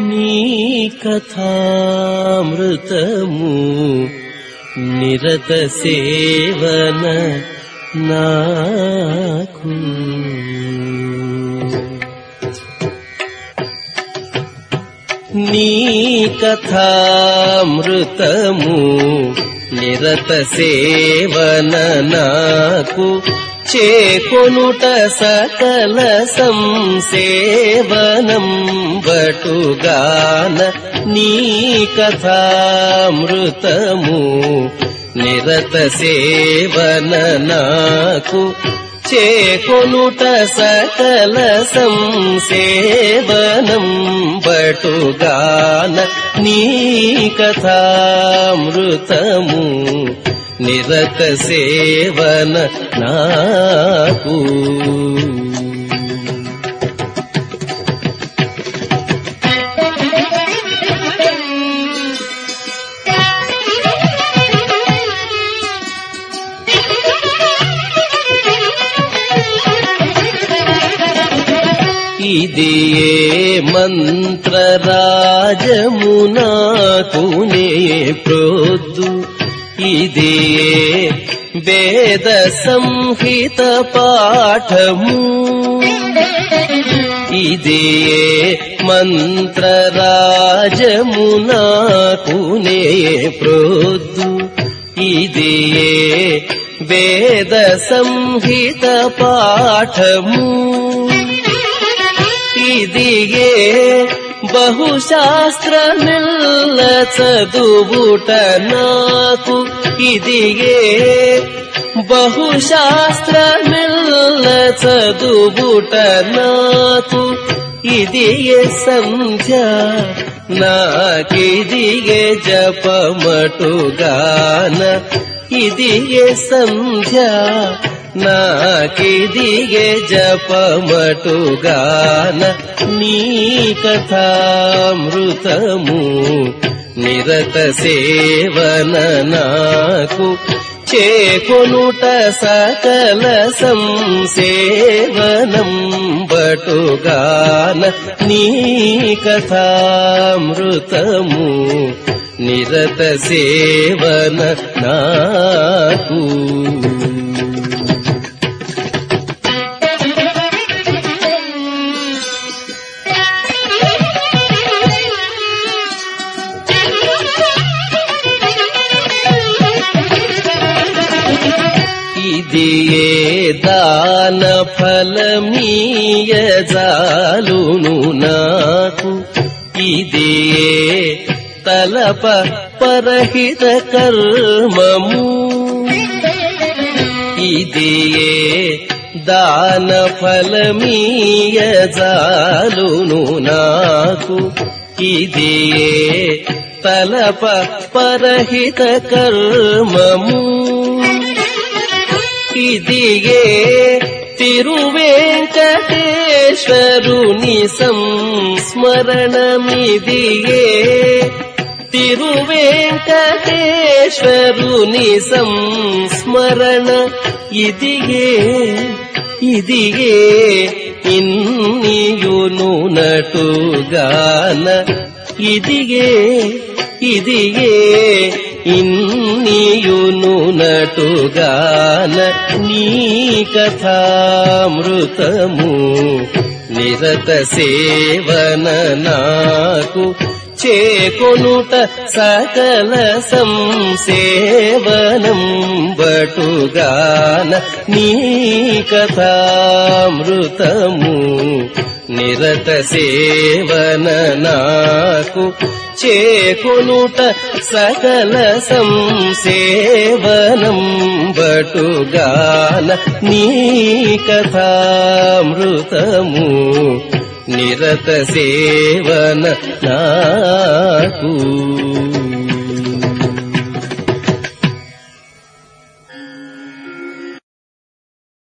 నీ కథామృతము నిరత సేవన నాకు నీ కథామృతము నిరత సేవన నాకు చేకొనుట సకల సంసేవనం బటుగాన నీ కథామృతము నిరత సేవన నాకు చేకొనుట సకల సంసేవనం బటుగాన నీ కథామృతము నిరత సేవన నాకు ఇది ఏ మంత్రరాజము నాకునే ప్రొద్దు ఇది ఏ వేద సంహిత పాఠము ఇది ఏ మంత్రరాజము నాకునే ప్రొద్దు ఇది ఏ వేద సంహిత పాఠము ఇదిగే బహుశాస్త్రమిల్ల చదువుట నాకు ఇదిగే బహుశాస్త్రమిల్ల చదువుట నాకు ఇదిగే సంధ్య నాకిదిగే జపమటుగాన ఇదిగే సంధ్య నాకిదిగే జపమటుగాన నీ కథామృతము నిరత సేవన నాకు చేకొనుట సకల సంసేవనం బటుగాన నీ కథామృతము నిరత సేవన నాకు ఇది ఏ దాన ఫలమీయ జాలును నాకు ఇది ఏ తలప పరహిత కర్మము ఇది ఏ దాన ఫలమీయ జాలును నాకు ఇది ఏ తలప పరహిత కర్మము ఇదిగే తిరువేంకటేశ్వరుని సంస్మరణమిదిగే తిరువేంకటేశ్వరుని సంస్మరణ ఇదిగే ఇదిగే ఇన్నియును నటుగాన ఇదిగే ఇదిగే ఇన్నియును నటుగాన నీ కథామృతము నిరత సేవన నాకు చేకొనుట సకల సంసేవనం బటుగాన నీ కథామృతము నిరత సేవన నాకు చేకొనుట సకల సంసేవనం బటుగాన నీ కథామృతము నిరత సేవన నాకు